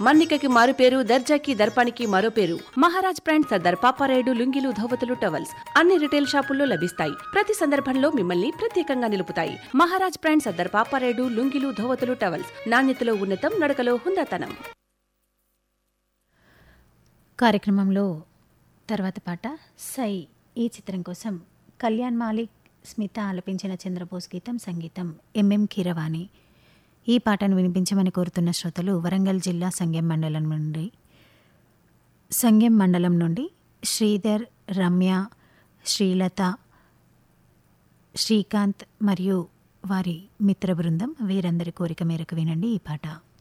మన్నికకి మారు పేరు దర్జాకి దర్పానికి మరో పేరు మహారాజ్ బ్రాండ్ సర్దార్ పాపారాయుడు లుంగిలు ధోవతులు టవల్స్ అన్ని రిటైల్ షాపుల్లో లభిస్తాయి ప్రతి సందర్భంలో మిమ్మల్ని ప్రత్యేకంగా నిలుపుతాయి మహారాజ్ బ్రాండ్ సర్దార్ పాపారాయుడు లుంగిలు ధోవతులు టవల్స్ నాణ్యతలో ఉన్నతం నడకలో హుందాతనం కార్యక్రమంలో తర్వాత పాట సై ఈ చిత్రం కోసం కళ్యాణ్ మాలిక్ స్మిత ఆలపించిన చంద్రబోస్ గీతం సంగీతం ఎంఎం కీరవాణి ఈ పాటను వినిపించమని కోరుతున్న శ్రోతలు వరంగల్ జిల్లా సంగెం మండలం నుండి సంగెం మండలం నుండి శ్రీధర్ రమ్య శ్రీలత శ్రీకాంత్ మరియు వారి మిత్ర బృందం వీరందరి కోరిక మేరకు వినండి ఈ పాట